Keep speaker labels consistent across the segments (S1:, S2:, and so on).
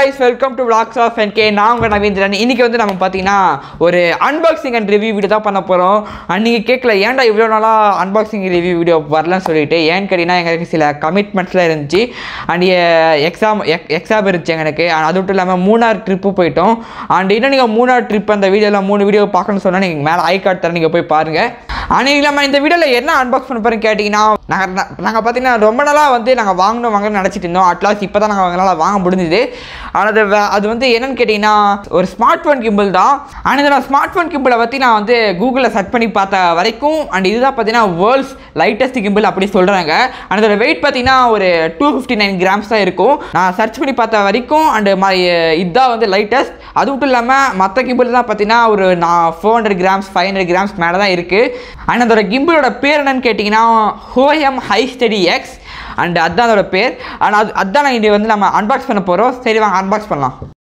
S1: guys welcome to vlogs of N K நான் உங்கள் நவீந்திரன் இன்னைக்கு வந்து நம்ம பார்த்தீங்கன்னா ஒரு அன்பாக்சிங் அண்ட் ரிவ்யூ வீடியோ தான் பண்ண போகிறோம் அண்ட் நீங்கள் கேட்கல ஏன்டா இவ்வளோ நாளாக அன்பாக்சிங் ரிவ்யூ வீடியோ வரலன்னு சொல்லிட்டு ஏன்னு கேட்டிங்கன்னா எங்களுக்கு சில கமிட்மெண்ட்ஸ்லாம் இருந்துச்சு அண்ட் எக்ஸாம் எக்ஸாம் இருந்துச்சு எங்களுக்கு and அது மட்டும் இல்லாமல் மூணார் ட்ரிப்பு போயிட்டோம் அண்ட் இன்னும் நீங்கள் மூணார் ட்ரிப் அந்த வீடியோவில் மூணு வீடியோ பார்க்கணும்னு சொன்னால் நீங்கள் மேலே ஐ கார்டு தர நீங்கள் போய் பாருங்கள் அன்றைக்கி நம்ம இந்த வீடியோவில் என்ன அன்பாக்ஸ் பண்ண போகிறோம் கேட்டிங்கன்னா நாங்கள் நாங்கள் பார்த்தீங்கன்னா ரொம்ப நாளாக வந்து நாங்கள் வாங்கணும் வாங்கணும்னு நினச்சிட்டு இருந்தோம் அட்லாஸ்ட் இப்போ தான் நாங்கள் எங்களால் வாங்க முடிஞ்சுது ஆனால் அது வே- அது வந்து என்னன்னு கேட்டிங்கன்னா ஒரு ஸ்மார்ட் ஃபோன் கிம்பிள் தான் ஆனால் இந்த ஸ்மார்ட் ஃபோன் கிம்பிளை பற்றி நான் வந்து கூகுளில் சர்ச் பண்ணி பார்த்த வரைக்கும் அண்ட் இதுதான் பார்த்தீங்கன்னா வேர்ல்ட்ஸ் லைட்டஸ்ட் கிம்பிள் அப்படி சொல்கிறாங்க அண்ட் அதோட வெயிட் பார்த்தீங்கன்னா ஒரு டூ ஃபிஃப்டி நைன் கிராம்ஸ் தான் இருக்கும் நான் சர்ச் பண்ணி பார்த்த வரைக்கும் அண்டு இதுதான் வந்து லைட்டஸ்ட் அது மட்டும் இல்லாமல் மற்ற கிம்பிள் தான் பார்த்தீங்கன்னா ஒரு நான் four hundred grams five hundred grams மேலே தான் இருக்குது அண்ட் அதோட கிம்பிளோட பேர் என்னன்னு கேட்டிங்கன்னா Hohem iSteady X and அதுதான் அதோட பேர் ஆனால் அது அதுதான் நான் இது வந்து நம்ம அன்பாக்ஸ் பண்ண போகிறோம் சரி வாங்க அன்பாக்ஸ் பண்ணலாம்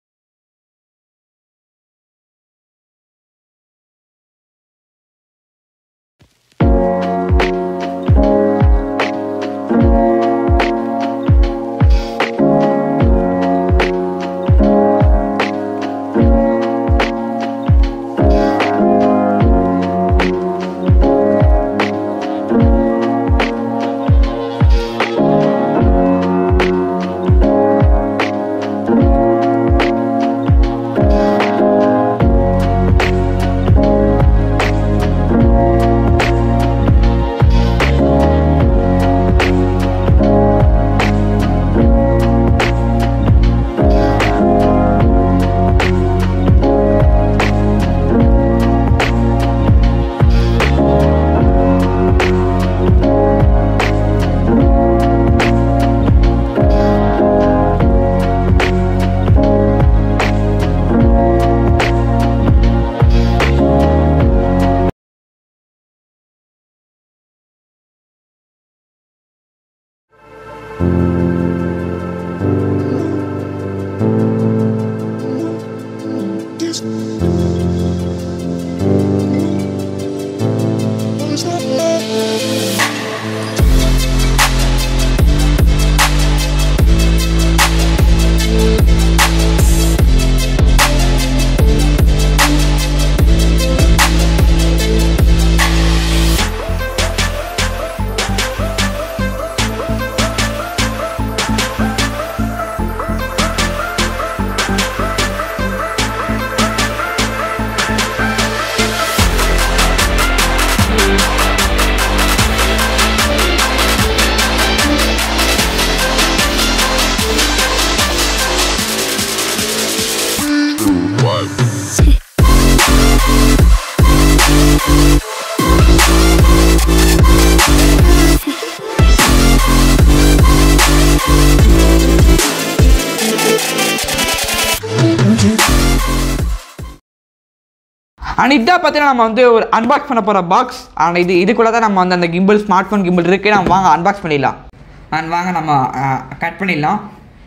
S1: அண்ட் இதான் பார்த்தீங்கன்னா நம்ம வந்து ஒரு அன்பாக்ஸ் பண்ண போகிற பாக்ஸ் அண்ட் இது இதுக்குள்ளே தான் நம்ம வந்து அந்த கிம்பிள் ஸ்மார்ட் ஃபோன் கிம்பிள் இருக்குது நம்ம வாங்க அன்பாக்ஸ் பண்ணிடலாம் அண்ட் வாங்க நம்ம கட் பண்ணிடலாம்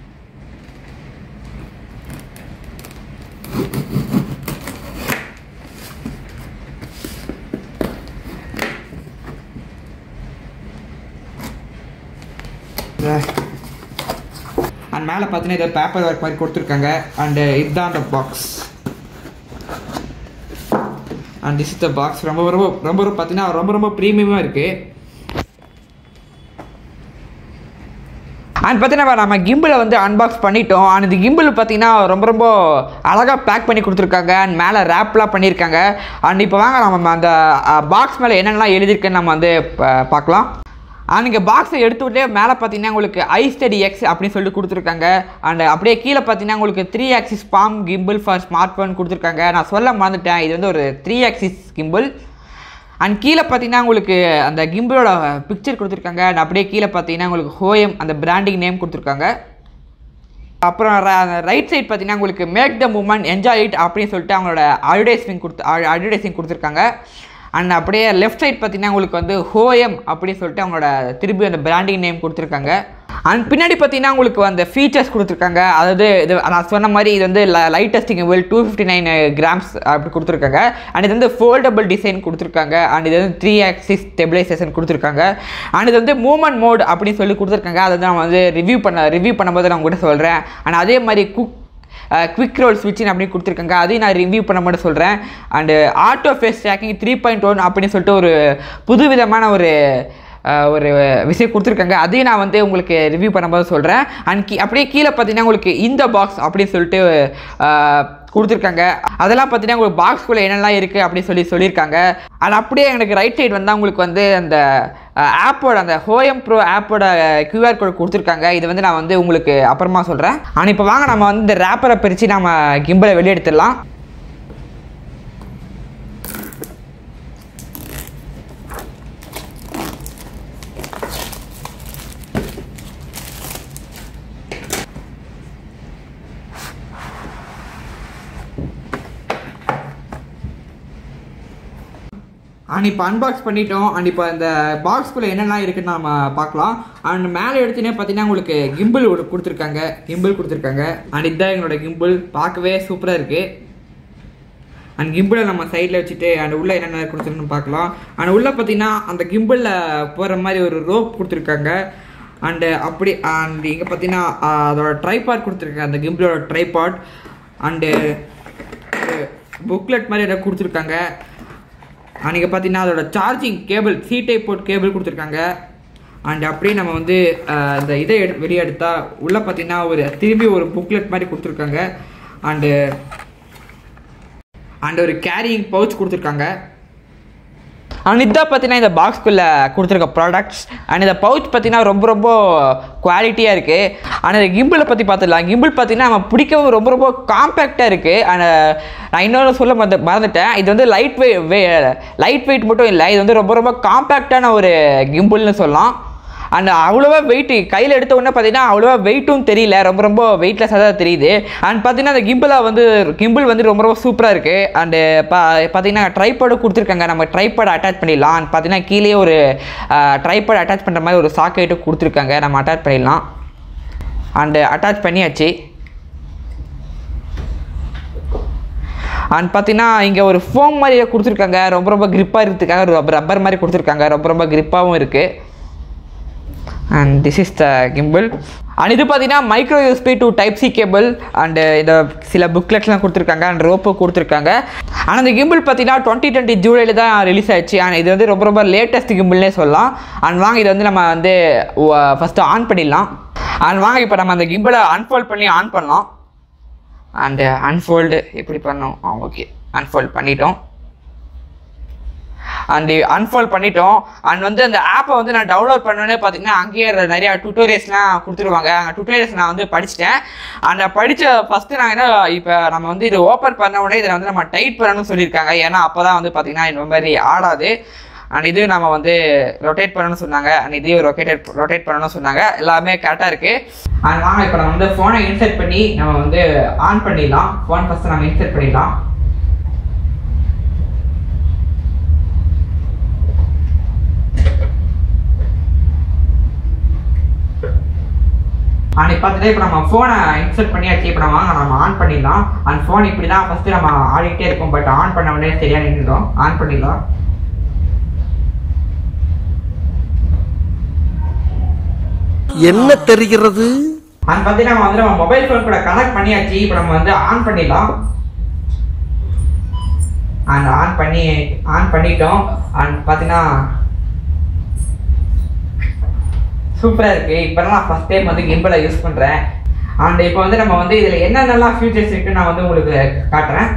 S1: அண்ட் மேலே பார்த்தீங்கன்னா இதை பேப்பர் ஒர்க் மாதிரி கொடுத்துருக்காங்க அண்டு இதுதான் அந்த box and this is the box ரொம்ப ரொம்ப ரொம்ப ரொம்ப பார்த்தீங்கன்னா ரொம்ப ரொம்ப ப்ரீமியமாக இருக்குது அண்ட் பார்த்தீங்கன்னா நம்ம கிம்பிளை வந்து அன்பாக்ஸ் பண்ணிட்டோம் அண்ட் இந்த கிம்பிள் பார்த்தீங்கன்னா ரொம்ப ரொம்ப அழகாக பேக் பண்ணி கொடுத்துருக்காங்க அண்ட் மேலே ரேப்லாம் பண்ணியிருக்காங்க அண்ட் இப்போ வாங்க நம்ம அந்த பாக்ஸ் மேலே என்னென்னலாம் எழுதியிருக்குன்னு நம்ம வந்து பா- பார்க்கலாம் அண்ட் நீங்கள் பாக்ஸை எடுத்து விட்டே மேலே பார்த்தீங்கன்னா உங்களுக்கு ஐ ஸ்டடி எக்ஸ் அப்படின்னு சொல்லி கொடுத்துருக்காங்க அண்ட் அப்படியே கீழே பார்த்தீங்கன்னா உங்களுக்கு three axis palm gimbal for smartphone கொடுத்துருக்காங்க நான் சொல்ல மறந்துட்டேன் இது வந்து ஒரு த்ரீ ஆக்சிஸ் கிம்பிள் அண்ட் கீழே பார்த்தீங்கன்னா உங்களுக்கு அந்த கிம்பிளோட பிக்சர் கொடுத்துருக்காங்க அண்ட் அப்படியே கீழே பார்த்தீங்கன்னா உங்களுக்கு ஹோஎம் அந்த பிராண்டிங் நேம் கொடுத்துருக்காங்க அப்புறம் ரைட் சைடு பார்த்தீங்கன்னா உங்களுக்கு make the moment enjoy it அப்படின்னு சொல்லிட்டு அவங்களோட அட்வர்டைஸ்மெண்ட் கொடுத்து அட்வர்டைஸிங் கொடுத்துருக்காங்க அண்ட் அப்படியே லெஃப்ட் சைடு பார்த்தீங்கன்னா உங்களுக்கு வந்து ஹோஎம் அப்படின்னு சொல்லிட்டு அவங்களோட திருப்பி அந்த பிராண்டிங் நேம் கொடுத்துருக்காங்க அண்ட் பின்னாடி பார்த்தீங்கன்னா உங்களுக்கு அந்த ஃபீச்சர்ஸ் கொடுத்துருக்காங்க அதாவது இது நான் சொன்ன மாதிரி இது வந்து light testing well two fifty nine grams அப்படி கொடுத்துருக்காங்க அண்ட் இது வந்து ஃபோல்டபுள் டிசைன் கொடுத்துருக்காங்க அண்ட் இது வந்து த்ரீ ஆக்சிஸ் ஸ்டெபிலைசேஷன் கொடுத்துருக்காங்க அண்ட் இது வந்து மூமெண்ட் மோட் அப்படின்னு சொல்லி கொடுத்துருக்காங்க அதை நான் வந்து ரிவ்யூ பண்ண ரிவ்யூ பண்ணும்போது நான் உங்கள்கிட்ட சொல்கிறேன் அண்ட் அதே மாதிரி குக் குவிக் ரோல் ஸ்விட்சின் அப்படின்னு கொடுத்துருக்காங்க அதையும் நான் ரிவ்யூ பண்ண மட்டும் சொல்கிறேன் and auto face tracking three point one அப்படின்னு சொல்லிட்டு ஒரு புதுவிதமான ஒரு அஹ், ஒரு விஷயம் கொடுத்துருக்காங்க அதையும் நான் வந்து உங்களுக்கு ரிவ்யூ பண்ணும்போது சொல்கிறேன் அண்ட் கீ அப்படியே கீழே பார்த்தீங்கன்னா உங்களுக்கு இந்த பாக்ஸ் அப்படின்னு சொல்லிட்டு அஹ், கொடுத்துருக்காங்க அதெல்லாம் பார்த்தீங்கன்னா உங்களுக்கு பாக்ஸ்குள்ளே என்னெல்லாம் இருக்குது அப்படின்னு சொல்லி சொல்லியிருக்காங்க அது அப்படியே எனக்கு ரைட் சைடு வந்தால் உங்களுக்கு வந்து அந்த ஆப்போட அந்த ஹோஎம் ப்ரோ ஆப்போட கியூஆர் கோட் கொடுத்துருக்காங்க இது வந்து நான் வந்து உங்களுக்கு அப்புறமா சொல்கிறேன் ஆனால் இப்போ வாங்க நம்ம வந்து இந்த ரேப்பரை பிரித்து நம்ம கிம்பலை வெளியெடுத்துடலாம் அண்ட் இப்போ அன்பாக்ஸ் பண்ணிட்டோம் அண்ட் இப்போ இந்த பாக்ஸ்குள்ளே என்னெல்லாம் இருக்குன்னு நம்ம பார்க்கலாம் அண்ட் மேலே எடுத்துனே பார்த்தீங்கன்னா உங்களுக்கு கிம்பிள் ஒரு கொடுத்துருக்காங்க கிம்பிள் கொடுத்துருக்காங்க அண்ட் இதுதான் எங்களோட கிம்பிள் பார்க்கவே சூப்பராக இருக்குது அண்ட் கிம்பிளை நம்ம சைடில் வச்சுட்டு அண்ட் உள்ளே என்னென்ன கொடுத்துருக்குன்னு பார்க்கலாம் அண்ட் உள்ளே பார்த்தீங்கன்னா அந்த கிம்பிளில் போகிற மாதிரி ஒரு ரோப் கொடுத்துருக்காங்க அண்டு அப்படி அண்ட் இங்கே பார்த்தீங்கன்னா ஆஹ், அதோட ட்ரைபாட் கொடுத்துருக்காங்க அந்த கிம்பிளோட ட்ரைபாட் அண்டு புக்லெட் மாதிரி ஏதோ கொடுத்துருக்காங்க அன்றைக்கி பார்த்தீங்கன்னா அதோட charging cable C type port cable கொடுத்துருக்காங்க அண்ட் அப்படியே நம்ம வந்து அஹ், இந்த இதை எடு வெளியே எடுத்தால் உள்ளே பார்த்தீங்கன்னா ஒரு திரும்பி ஒரு புக்லெட் மாதிரி கொடுத்துருக்காங்க அண்டு அண்ட் ஒரு கேரியிங் பவுச் கொடுத்துருக்காங்க அண்ட் இதான் பார்த்தீங்கன்னா இந்த பாக்ஸ்குள்ளே கொடுத்துருக்க ப்ராடக்ட்ஸ் அண்ட் இந்த பவுச் பார்த்தீங்கன்னா ரொம்ப ரொம்ப குவாலிட்டியாக இருக்குது அண்ட் இந்த கிம்பிளை பற்றி பார்த்துடலாம் கிம்பிள் பார்த்தீங்கன்னா நம்ம பிடிக்கவும் ரொம்ப ரொம்ப காம்பேக்டாக இருக்குது அண்ட் நான் இன்னொன்று சொல்ல மறந்து மறந்துட்டேன் இது வந்து லைட் வெயிட் லைட் வெயிட் மட்டும் இல்லை இது வந்து ரொம்ப ரொம்ப காம்பேக்டான ஒரு கிம்பிள்னு சொல்லலாம் அண்ட் அவ்வளோவா வெயிட் கையில் எடுத்த உடனே பார்த்தீங்கன்னா அவ்வளோவா வெயிட்டும் தெரியல ரொம்ப ரொம்ப வெயிட்லெஸ்ஸாக தான் தெரியுது அண்ட் பார்த்தீங்கன்னா அந்த கிம்பிளாக வந்து கிம்பிள் வந்து ரொம்ப ரொம்ப சூப்பராக இருக்குது அண்டு பா பார்த்தீங்கன்னா ட்ரைபாடு கொடுத்துருக்காங்க நம்ம ட்ரைபாட் அட்டாச் பண்ணிடலாம் அண்ட் பார்த்தீங்கன்னா கீழே ஒரு ட்ரைபாட் அட்டாச் பண்ணுற மாதிரி ஒரு சாக்கெட்டும் கொடுத்துருக்காங்க நம்ம அட்டாச் பண்ணிடலாம் அண்டு அட்டாச் பண்ணியாச்சு அண்ட் பார்த்தீங்கன்னா இங்கே ஒரு ஃபோம் மாதிரி கொடுத்துருக்காங்க ரொம்ப ரொம்ப grip-ஆ இருக்கிறதுக்காக ஒரு ரப்பர் மாதிரி கொடுத்துருக்காங்க ரொம்ப ரொம்ப grip-ஆவும் இருக்குது and this is the gimbal and இது பார்த்தீங்கன்னா micro USB to type C cable and இந்த சில புக்லெட்ஸ்லாம் கொடுத்துருக்காங்க அண்ட் ரோப்போ கொடுத்துருக்காங்க ஆனால் இந்த கிம்பிள் பார்த்தீங்கன்னா டுவெண்ட்டி டுவெண்ட்டி ஜூலையில் தான் ரிலீஸ் ஆயிடுச்சு அண்ட் இது வந்து ரொம்ப ரொம்ப லேட்டஸ்ட் கிம்பிள்னே சொல்லலாம் அண்ட் வாங்க இதை வந்து நம்ம வந்து ஃபஸ்ட்டு ஆன் பண்ணிடலாம் அண்ட் வாங்க இப்போ நம்ம அந்த கிம்பிளை அன்ஃபோல்ட் பண்ணி ஆன் பண்ணலாம் அண்டு அன்ஃபோல்டு எப்படி பண்ணோம் ஆ ஓகே அன்ஃபோல்ட் பண்ணிட்டோம் அண்ட் அன்ஃபால் பண்ணிட்டோம் அண்ட் வந்து அந்த ஆப்பை வந்து நான் டவுன்லோட் பண்ணோன்னே பார்த்தீங்கன்னா அங்கேயே நிறையா டுட்டோரியல்ஸ்லாம் கொடுத்துருவாங்க அங்கே டுட்டோரியல்ஸ் நான் வந்து படிச்சிட்டேன் அந்த படித்த ஃபஸ்ட்டு நான் என்ன இப்போ நம்ம வந்து இது ஓப்பன் பண்ண உடனே இதை வந்து நம்ம டைட் பண்ணணும்னு சொல்லியிருக்காங்க ஏன்னா அப்போ தான் வந்து பார்த்தீங்கன்னா இந்த மாதிரி ஆடாது அண்ட் இது நம்ம வந்து ரொட்டேட் பண்ணணும்னு சொன்னாங்க அண்ட் இதையும் ரொட்டேட் ரொட்டேட் பண்ணணும்னு சொன்னாங்க எல்லாமே கரெக்டாக இருக்குது அண்ட் வாங்க இப்போ நம்ம வந்து ஃபோனை இன்சர்ட் பண்ணி நம்ம வந்து ஆன் பண்ணிடலாம் ஃபோன் ஃபஸ்ட்டு நம்ம இன்சர்ட் பண்ணிடலாம் அண்ட் இப்போ பார்த்துட்டு இப்போ நம்ம ஃபோனை இன்சர்ட் பண்ணியாச்சு இப்போ நம்ம வாங்க நம்ம ஆன் பண்ணிடலாம் அண்ட் ஃபோன் இப்படி தான் ஃபஸ்ட்டு நம்ம ஆடிக்கிட்டே இருக்கும் பட் ஆன் பண்ண உடனே சரியாக நின்றுடும் ஆன் பண்ணிடலாம்
S2: என்ன தெரிகிறது
S1: அண்ட் பார்த்தீங்கன்னா நம்ம வந்து நம்ம மொபைல் ஃபோன் கூட கனெக்ட் பண்ணியாச்சு இப்போ நம்ம வந்து ஆன் பண்ணிடலாம் அண்ட் ஆன் பண்ணி ஆன் பண்ணிட்டோம் அண்ட் பார்த்தீங்கன்னா சூப்பராக இருக்குது இப்போ நான் ஃபஸ்ட் டைம் வந்து கிம்பலை யூஸ் பண்ணுறேன் அண்ட் இப்போ வந்து நம்ம வந்து இதில் என்னென்னலாம் ஃபியூச்சர்ஸ் இருக்குன்னு நான் வந்து உங்களுக்கு காட்டுறேன்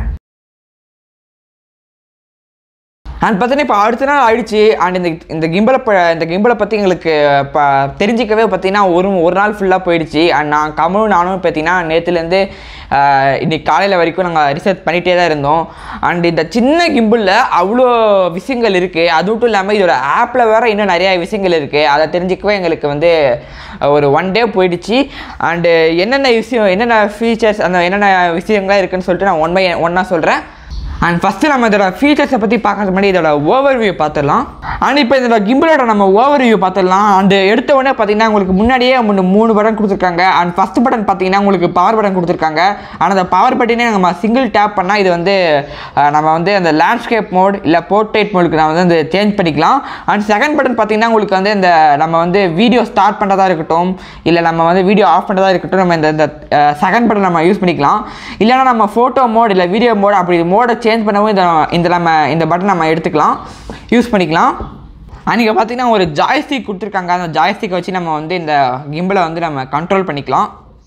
S1: அண்ட் பார்த்தீங்கன்னா இப்போ அடுத்த நாள் ஆயிடுச்சு அண்ட் இந்த இந்த கிம்பலை ப இந்த கிம்பலை பற்றி எங்களுக்கு இப்போ தெரிஞ்சிக்கவே பார்த்தீங்கன்னா ஒரு ஒரு நாள் ஃபுல்லாக போயிடுச்சு அண்ட் நான் கமலும் நானும் பார்த்தீங்கன்னா நேற்றுலேருந்து இன்னைக்கு காலையில் வரைக்கும் நாங்கள் ரிசர்ச் பண்ணிகிட்டே தான் இருந்தோம் அண்ட் இந்த சின்ன கிம்பிளில் அவ்வளோ விஷயங்கள் இருக்குது அது மட்டும் இல்லாமல் இதோட ஆப்பில் வேறு இன்னும் நிறையா விஷயங்கள் இருக்குது அதை தெரிஞ்சிக்கவே எங்களுக்கு வந்து ஒரு ஒன் டே போயிடுச்சு அண்டு என்னென்ன விஷயம் என்னென்ன ஃபீச்சர்ஸ் அந்த என்னென்ன விஷயங்கள்லாம் இருக்குன்னு சொல்லிட்டு நான் ஒன் பை ஒன்னாக சொல்கிறேன் அண்ட் ஃபஸ்ட்டு நம்ம இதோட ஃபீச்சர்ஸை பற்றி பார்க்கறது முன்னாடி இதோட ஓவர் வியூ பார்த்துடலாம் அண்ட் இப்போ இதோட கிம்பிளோட நம்ம ஓவர் வியூ பார்த்துடலாம் அண்ட் எடுத்த உடனே பார்த்தீங்கன்னா உங்களுக்கு முன்னாடியே மூணு மூணு பட்டன் கொடுத்துருக்காங்க அண்ட் ஃபஸ்ட் பட்டன் பார்த்தீங்கன்னா உங்களுக்கு பவர் பட்டன் கொடுத்துருக்காங்க ஆனால் அந்த பவர் பட்டனே நம்ம சிங்கிள் டேப் பண்ணால் இது வந்து அஹ், நம்ம வந்து அந்த லேண்ட்ஸ்கேப் மோட் இல்லை போர்ட்ரேட் மோடுக்கு நம்ம வந்து அந்த சேஞ்ச் பண்ணிக்கலாம் அண்ட் செகண்ட் பட்டன் பார்த்தீங்கன்னா உங்களுக்கு வந்து இந்த நம்ம வந்து வீடியோ ஸ்டார்ட் பண்ணுறதா இருக்கட்டும் இல்லை நம்ம வந்து வீடியோ ஆஃப் பண்ணுறதா இருக்கட்டும் நம்ம இந்த இந்த செகண்ட் பட்டன் நம்ம யூஸ் பண்ணிக்கலாம் இல்லைன்னா நம்ம ஃபோட்டோ மோட் இல்லை வீடியோ மோட் அப்படி மோடை சேஞ்ச் பண்ணவும் இந்த இந்த நம்ம இந்த பட்டன் நம்ம எடுத்துக்கலாம் யூஸ் பண்ணிக்கலாம் அன்றைக்கி பார்த்தீங்கன்னா ஒரு ஜாய்ஸ்டிக் கொடுத்துருக்காங்க அந்த ஜாய்ஸ்டிக்கை வச்சு நம்ம வந்து இந்த கிம்பிளை வந்து நம்ம கண்ட்ரோல் பண்ணிக்கலாம்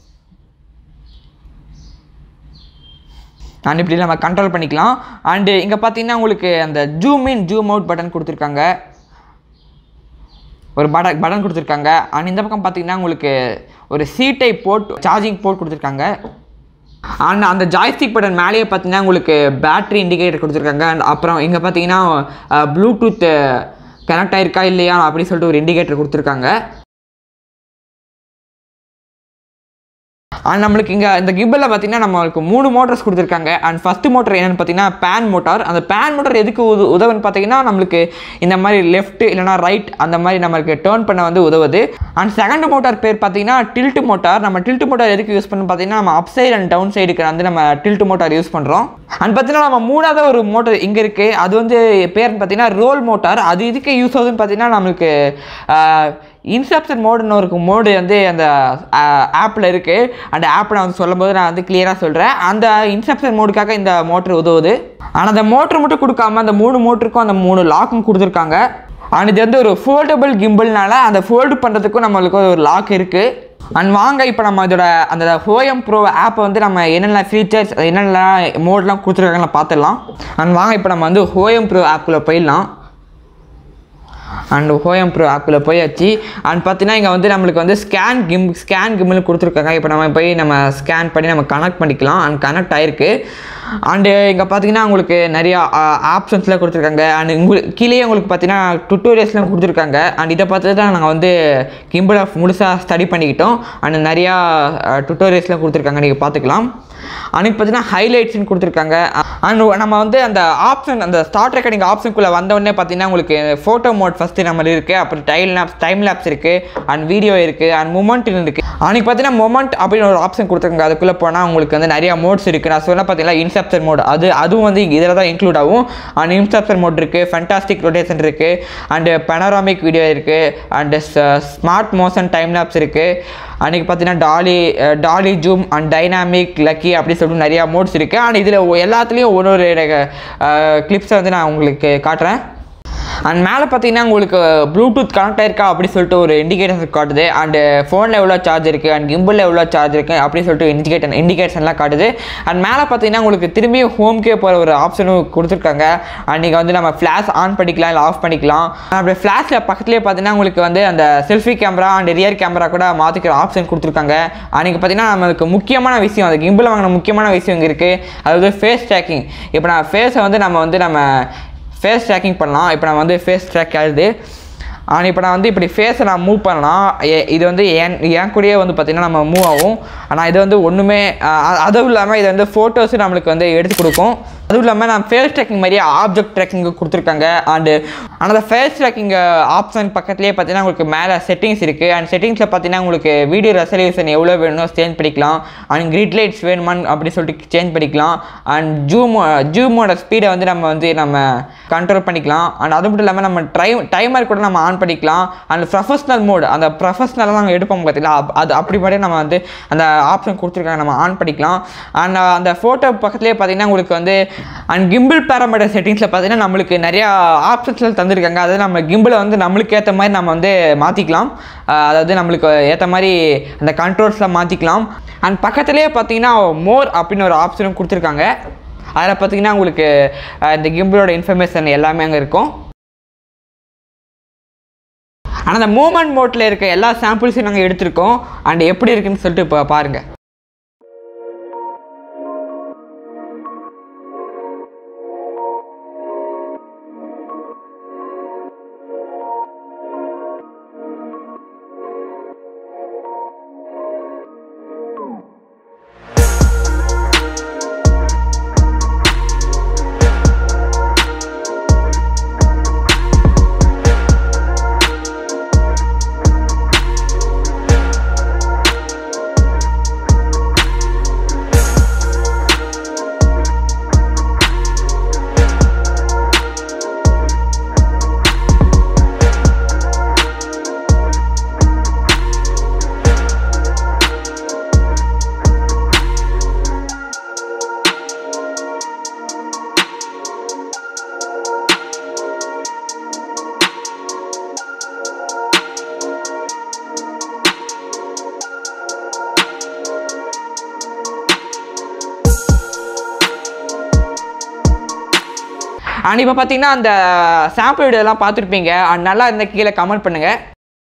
S1: அண்ட் இப்படி நம்ம கண்ட்ரோல் பண்ணிக்கலாம் அண்டு இங்கே பார்த்தீங்கன்னா உங்களுக்கு அந்த zoom in zoom out button கொடுத்துருக்காங்க ஒரு பட்டன் பட்டன் கொடுத்துருக்காங்க அண்ட் இந்த பக்கம் பார்த்தீங்கன்னா உங்களுக்கு ஒரு C type port charging port கொடுத்துருக்காங்க அண்ட் அந்த ஜாய்ஸ்டிக் பட்டன் மேலேயே பார்த்தீங்கன்னா உங்களுக்கு பேட்டரி இண்டிகேட்டர் கொடுத்துருக்காங்க அண்ட் அப்புறம் இங்கே பார்த்தீங்கன்னா ப்ளூடூத் கனெக்ட் ஆயிருக்கா இல்லையா அப்படின்னு சொல்லிட்டு ஒரு இண்டிகேட்டர் கொடுத்துருக்காங்க அண்ட் நம்மளுக்கு இங்கே இந்த கிம்பிளில் பார்த்தீங்கன்னா நம்மளுக்கு மூணு மோட்டர்ஸ் கொடுத்துருக்காங்க அண்ட் ஃபஸ்ட்டு மோட்டர் என்னென்னு பார்த்தீங்கன்னா பேன் மோட்டார் அந்த பேன் மோட்டார் எதுக்கு உது உதவுன்னு பார்த்தீங்கன்னா நம்மளுக்கு இந்த மாதிரி லெஃப்ட் இல்லைனா ரைட் அந்த மாதிரி நம்மளுக்கு டேர்ன் பண்ண வந்து உதவுது அண்ட் செகண்ட் மோட்டார் பேர் பார்த்தீங்கன்னா டில்ட் மோட்டார் நம்ம டில்ட் மோட்டார் எதுக்கு யூஸ் பண்ணணும் பார்த்தீங்கன்னா நம்ம அப் சைடு அண்ட் டவுன் சைடுக்கு வந்து நம்ம டில்ட் மோட்டார் யூஸ் பண்ணுறோம் அண்ட் பார்த்தீங்கன்னா நம்ம மூணாவது ஒரு மோட்டர் இங்கே இருக்குது அது வந்து பேர்னு பார்த்தீங்கன்னா ரோல் மோட்டார் அது எதுக்கு யூஸ் ஆகுதுன்னு பார்த்தீங்கன்னா நம்மளுக்கு இன்செப்ஷன் மோடுன்னு ஒரு மோடு வந்து அந்த ஆப்பில் இருக்குது அந்த ஆப் நான் வந்து சொல்லும்போது நான் வந்து கிளியராக சொல்கிறேன் அந்த இன்செப்ஷன் மோடுக்காக இந்த மோட்ரு உதவுது ஆனால் அந்த மோட்ரு மட்டும் கொடுக்காம அந்த மூணு மோட்டருக்கும் அந்த மூணு லாக்கும் கொடுத்துருக்காங்க அண்ட் இது வந்து ஒரு ஃபோல்டபுள் கிம்பிள்னால அந்த ஃபோல்டு பண்ணுறதுக்கும் நம்மளுக்கு ஒரு லாக் இருக்குது அண்ட் வாங்க இப்போ நம்ம இதோட அந்த ஹோஎம் ப்ரோ ஆப்பை வந்து நம்ம என்னென்ன ஃபீச்சர்ஸ் என்னென்ன மோட்லாம் கொடுத்துருக்காங்கன்னு பார்த்துடலாம் அண்ட் வாங்க இப்போ நம்ம வந்து ஹோஎம் ப்ரோ ஆப்பில் போயிடலாம் அண்ட் ஹோஎம் ப்ரோ ஆப்பில் போயாச்சு அண்ட் பார்த்தீங்கன்னா இங்கே வந்து நம்மளுக்கு வந்து ஸ்கேன் கிம் ஸ்கேன் கிம்னு கொடுத்துருக்காங்க இப்போ நம்ம போய் நம்ம ஸ்கேன் பண்ணி நம்ம கனெக்ட் பண்ணிக்கலாம் அண்ட் கனெக்ட் ஆயிருக்கு அண்டு இங்கே பார்த்தீங்கன்னா உங்களுக்கு நிறையா ஆப்ஷன்ஸ்லாம் கொடுத்துருக்காங்க அண்ட் உங்களுக்கு கீழேயே உங்களுக்கு பார்த்தீங்கன்னா டுட்டோரியல்ஸ்லாம் கொடுத்துருக்காங்க அண்ட் இதை பார்த்து தான் நாங்கள் வந்து கிம்பிளை முழுசாக ஸ்டடி பண்ணிக்கிட்டோம் அண்ட் நிறையா டுட்டோரியல்ஸ்லாம் கொடுத்துருக்காங்க நீங்கள் பார்த்துக்கலாம் அன்றைக்கி பார்த்தீங்கன்னா ஹைலைட்ஸ்னு கொடுத்துருக்காங்க அண்ட் நம்ம வந்து அந்த ஆப்ஷன் அந்த ஸ்டார்ட் ரெக்கார்டிங் ஆப்ஷனுக்குள்ளே வந்தோடனே பார்த்தீங்கன்னா உங்களுக்கு ஃபோட்டோ மோட் ஃபஸ்ட்டு நம்ம இருக்குது அப்புறம் டைம் லேப்ஸ் டைம் லேப்ஸ் இருக்குது அண்ட் வீடியோ இருக்குது அண்ட் மூமெண்ட் இருக்குது அன்றைக்கி பார்த்தீங்கன்னா மொமெண்ட் அப்படின்னு ஒரு ஆப்ஷன் கொடுத்துருக்காங்க அதுக்குள்ளே போனால் உங்களுக்கு வந்து நிறைய மோட்ஸ் இருக்குது நான் சொன்ன பார்த்தீங்கன்னா இன்செப்ஷன் மோட் அது அதுவும் வந்து இதில் தான் இன்க்ளூட் ஆகும் அண்ட் இன்செப்ஷன் மோட் இருக்குது ஃபென்டாஸ்டிக் ரொட்டேஷன் இருக்குது அண்டு பெனராமிக் வீடியோ இருக்குது and smart motion time lapse இருக்குது அன்றைக்கி பார்த்தீங்கன்னா dolly dolly zoom and dynamic lucky அப்படி சொல்லிட்டு நிறையா மோட்ஸ் இருக்குது அண்ட் இதில் எல்லாத்துலேயும் ஒரு ஒரு கிளிப்ஸை வந்து நான் உங்களுக்கு காட்டுறேன் அண்ட் மேலே பார்த்தீங்கன்னா உங்களுக்கு ப்ளூடூத் கனெக்ட் ஆயிருக்கா அப்படி சொல்லிட்டு ஒரு இண்டிகேட்டர் காட்டுது அண்டு ஃபோனில் எவ்வளோ சார்ஜ் இருக்குது அண்ட் கிம்பிளில் எவ்வளோ சார்ஜ் இருக்குது அப்படின்னு சொல்லிட்டு இண்டிகேட்டர் இண்டிகேஷன்லாம் காட்டுது அண்ட் மேலே பார்த்தீங்கன்னா உங்களுக்கு திரும்பி ஹோம்கே போகிற ஒரு ஆப்ஷனும் கொடுத்துருக்காங்க அண்ட் நீங்கள் வந்து நம்ம ஃப்ளாஷ் ஆன் பண்ணிக்கலாம் இல்லை ஆஃப் பண்ணிக்கலாம் அப்படி ஃப்ளாஷில் பக்கத்துலேயே பார்த்தீங்கன்னா உங்களுக்கு வந்து அந்த selfie camera and rear camera கூட மாற்றிக்கிற ஆப்ஷன் கொடுத்துருக்காங்க அன்றைக்கி பார்த்தீங்கன்னா நம்மளுக்கு முக்கியமான விஷயம் அந்த கிம்பிள் வாங்கின முக்கியமான விஷயம் இங்கே இருக்குது அதாவது ஃபேஸ் ட்ராக்கிங் இப்போ நான் ஃபேஸை வந்து நம்ம வந்து நம்ம ஃபேஸ் ட்ராக்கிங் பண்ணலாம் இப்போ நான் வந்து ஃபேஸ் ட்ராக் ஆகுது ஆனால் இப்போ நான் வந்து இப்படி ஃபேஸை நான் மூவ் பண்ணலாம் எ- இது வந்து என் என் கூடயே வந்து பார்த்திங்கன்னா நம்ம மூவ் ஆகும் ஆனால் இது வந்து ஒன்றுமே அ- அதுவும் இல்லாமல் இது வந்து ஃபோட்டோஸும் நம்மளுக்கு வந்து எடுத்து கொடுக்கும் அதுவும் இல்லாமல் நான் ஃபேஸ் ட்ராக்கிங் மாதிரியே ஆப்ஜெக்ட் ட்ராக்கிங் கொடுத்துருக்காங்க அண்டு ஆனால் அந்த ஃபேஸ் ட்ராக்கிங் ஆப்ஷன் பக்கத்துலேயே பார்த்தீங்கன்னா உங்களுக்கு மேலே செட்டிங்ஸ் இருக்குது அண்ட் செட்டிங்ஸில் பார்த்தீங்கன்னா உங்களுக்கு வீடியோ ரெசல்யூஷன் எவ்வளோ வேணுமோ சேஞ்ச் பண்ணிக்கலாம் அண்ட் கிரிட் லைட்ஸ் வேணுமான்னு அப்படி சொல்லிட்டு சேஞ்ச் பண்ணிக்கலாம் அண்ட் ஜூம் ஜூமோட ஸ்பீடை வந்து நம்ம வந்து நம்ம கண்ட்ரோல் பண்ணிக்கலாம் அண்ட் அது மட்டும் இல்லாமல் நம்ம டைம் டைமர் கூட நம்ம ஆன் பண்ணிக்கலாம் அண்ட் ப்ரொஃபஷ்னல் மோட் அந்த ப்ரொஃபஷ்னலாக நம்ம எடுப்போம் பார்த்தீங்களா அப்- அது அப்படி மட்டும் நம்ம வந்து அந்த ஆப்ஷன் கொடுத்துருக்காங்க நம்ம ஆன் பண்ணிக்கலாம் அண்ட் அந்த ஃபோட்டோ பக்கத்துலேயே பார்த்தீங்கன்னா உங்களுக்கு வந்து அண்ட் கிம்பிள் பேராமீட்டர் செட்டிங்ஸில் பார்த்தீங்கன்னா நம்மளுக்கு நிறையா ஆப்ஷன்ஸ்லாம் தந்திருக்காங்க அதாவது நம்ம கிம்பிளை வந்து நம்மளுக்கு ஏற்ற மாதிரி நம்ம வந்து மாற்றிக்கலாம் அதாவது நம்மளுக்கு ஏற்ற மாதிரி அந்த கண்ட்ரோல்ஸ்லாம் மாற்றிக்கலாம் அண்ட் பக்கத்துலேயே பார்த்தீங்கன்னா மோர் அப்படின்னு ஒரு ஆப்ஷனும் கொடுத்துருக்காங்க அதில் பார்த்தீங்கன்னா உங்களுக்கு அஹ், இந்த கிம்பிளோட இன்ஃபர்மேஷன் எல்லாமே அங்கே இருக்கும் ஆனால் அந்த மூமெண்ட் மோட்டில் இருக்க எல்லா சாம்பிள்ஸையும் நாங்கள் எடுத்திருக்கோம் அண்ட் எப்படி இருக்குன்னு சொல்லிட்டு இப்போ பாருங்கள் அண்ட் இப்போ பார்த்தீங்கன்னா அந்த சாம்பிள் வீடியோலாம் பார்த்துருப்பீங்க அண்ட் நல்லா இருந்த கீழே கமெண்ட் பண்ணுங்கள்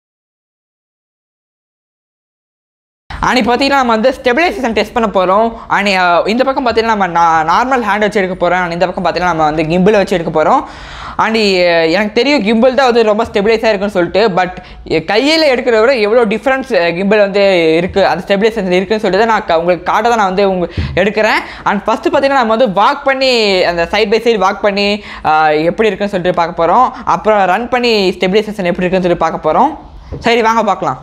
S1: அண்ட் இப்போ பார்த்தீங்கன்னா நம்ம வந்து ஸ்டெபிலைசேஷன் டெஸ்ட் பண்ண போகிறோம் அண்ட் இந்த பக்கம் பார்த்தீங்கன்னா நம்ம நார்மல் ஹேண்ட் வச்சு எடுக்க போகிறோம் அண்ட் இந்த பக்கம் பார்த்தீங்கன்னா நம்ம வந்து கிம்பிள் வச்சு எடுக்க போகிறோம் அண்ட் எனக்கு தெரியும் கிம்பிள் தான் வந்து ரொம்ப ஸ்டெபிலைஸாக இருக்குன்னு சொல்லிட்டு பட் கையில் எடுக்கிறத விட எவ்வளோ டிஃப்ரென்ஸ் கிம்பிள் வந்து இருக்குது அந்த ஸ்டெபிலைசேஷன் இருக்குன்னு சொல்லிட்டு நான் க- உங்களுக்கு காட்ட தான் நான் வந்து உங்க எடுக்கிறேன் அண்ட் ஃபஸ்ட்டு பார்த்தீங்கன்னா நம்ம வந்து வாக் பண்ணி அந்த சைட் பை சைடு வாக் பண்ணி அஹ், எப்படி இருக்குன்னு சொல்லிட்டு பார்க்க போகிறோம் அப்புறம் ரன் பண்ணி ஸ்டெபிலைசேஷன் எப்படி இருக்குன்னு சொல்லிட்டு பார்க்க போகிறோம் சரி வாங்க பார்க்கலாம்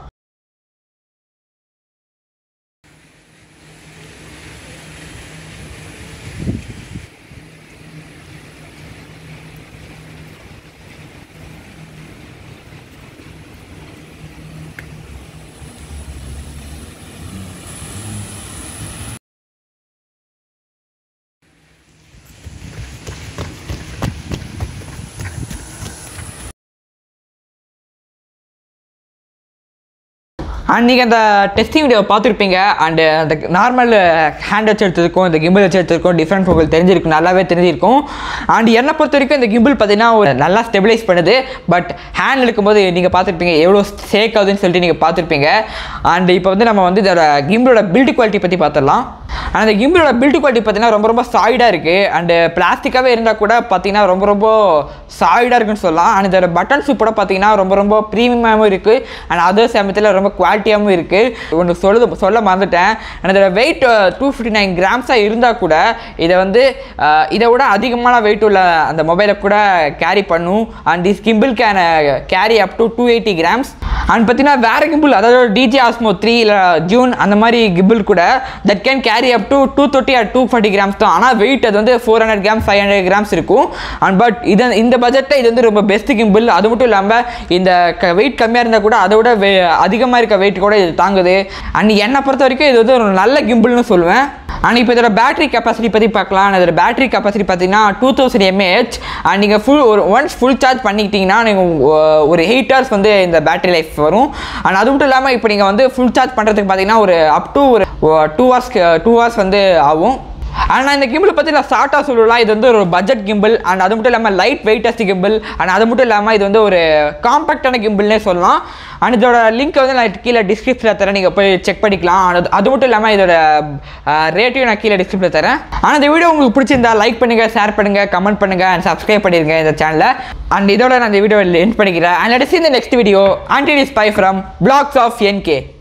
S1: அண்ட் நீங்கள் அந்த டெஸ்டிங் வீடியோ பார்த்துருப்பீங்க அண்டு அந்த நார்மல் ஹேண்ட் வச்சு எடுத்ததுக்கும் இந்த கிம்பிள் வச்சு எடுத்ததுக்கும் டிஃப்ரெண்ட் உங்களுக்கு தெரிஞ்சிருக்கும் நல்லாவே தெரிஞ்சிருக்கும் அண்ட் என்னை பொறுத்த வரைக்கும் இந்த கிம்பிள் பார்த்தீங்கன்னா ஒரு நல்லா ஸ்டெபிலைஸ் பண்ணுது பட் ஹேண்ட் எடுக்கும்போது நீங்கள் பார்த்துருப்பீங்க எவ்வளோ சேக் ஆகுதுன்னு சொல்லிட்டு நீங்கள் பார்த்துருப்பீங்க அண்ட் இப்போ வந்து நம்ம வந்து இதோட கிம்பிளோட பில்ட் குவாலிட்டி பற்றி பார்த்துடலாம் அண்ட் அந்த கிம்பிளோட பில்ட் குவாலிட்டி பார்த்தீங்கன்னா ரொம்ப ரொம்ப சாலிடாக இருக்குது அண்டு பிளாஸ்டிக்காகவே இருந்தால் கூட பார்த்தீங்கன்னா ரொம்ப ரொம்ப சாலிடாக இருக்குன்னு சொல்லலாம் அண்ட் இதோட பட்டன்ஸ் கூட பார்த்தீங்கன்னா ரொம்ப ரொம்ப ப்ரீமியமாகவும் இருக்குது அண்ட் அதே சமயத்தில் ரொம்ப குவாலிட்டியாகவும் இருக்குது ஒன்று சொல்ல சொல்ல மறந்துட்டேன் அண்ட் இதோட வெயிட் டூ ஃபிஃப்டி நைன் கிராம்ஸாக இருந்தால் கூட இதை வந்து அஹ், இதை விட அதிகமான வெயிட் உள்ள அந்த மொபைலை கூட கேரி பண்ணும் and this gimbal can carry up to two eighty grams and பார்த்தீங்கன்னா வேற கிம்பிள் அதாவது டிஜி ஆஸ்மோ த்ரீ இல்லை ஜூன் அந்த மாதிரி கிம்பிள் கூட that can carry up to two thirty or two forty grams தான் ஆனால் வெயிட் அது வந்து four hundred grams five hundred grams இருக்கும் அண்ட் பட் இது இந்த பட்ஜெட்டில் இது வந்து ரொம்ப பெஸ்ட் கிம்பிள் அது மட்டும் இல்லாமல் இந்த வெயிட் கம்மியாக இருந்தால் கூட அதை விட அதிகமாக இருக்க வெயிட் கூட இது தாங்குது அண்ட் என்னை பொறுத்த வரைக்கும் இது வந்து ஒரு நல்ல கிம்பிள்னு சொல்லுவேன் அண்ட் இப்போ இதோட பேட்டரி கெப்பாசிட்டி பற்றி பார்க்கலாம் and இதோட பேட்டரி கெப்பாசிட்டி பார்த்தீங்கன்னா டூ தௌசண்ட் எம்ஏஹெச் அண்ட் நீங்கள் ஃபுல் ஒரு ஒன்ஸ் ஃபுல் சார்ஜ் பண்ணிக்கிட்டீங்கன்னா நீங்கள் ஒரு எயிட் ஹவர்ஸ் வந்து இந்த பேட்டரி லைஃப் வரும் அண்ட் அது மட்டும் இல்லாமல் இப்போ நீங்கள் வந்து ஃபுல் சார்ஜ் பண்ணுறதுக்கு பார்த்தீங்கன்னா ஒரு அப் டு ஒரு டூ ஹவர்ஸ் டூ ஹவர்ஸ் வந்து ஆகும் அண்ட் நான் இந்த கிம்பிள் பற்றி நான் ஷார்ட்டாக சொல்லலாம் இது வந்து ஒரு பட்ஜெட் கிம்பிள் அண்ட் அது மட்டும் இல்லாமல் லைட் வெயிட்டஸ்ட் கிம்பிள் அண்ட் அது மட்டும் இல்லாமல் இது வந்து ஒரு காம்பேக்டான கிம்பிள்னே சொல்லலாம் அண்ட் இதோட லிங்க் வந்து நான் கீழே டிஸ்கிரிப்ஷனில் தரேன் நீங்கள் போய் செக் பண்ணிக்கலாம் and அது- அது மட்டும் இல்லாமல் இதோட ரேட்டையும் நான் கீழே டிஸ்கிரிப்ஷனில் தரேன் ஆனால் இந்த வீடியோ உங்களுக்கு பிடிச்சிருந்தா லைக் பண்ணுங்கள் ஷேர் பண்ணுங்கள் கமெண்ட் பண்ணுங்கள் அண்ட் சப்ஸ்கிரைப் பண்ணிருங்க இந்த சேனலை அண்ட் இதோட நான் இந்த வீடியோ எண்ட் பண்ணிக்கிறேன் அண்ட் லெட்ஸ் இந்த next video anti spy from blocks of என்கே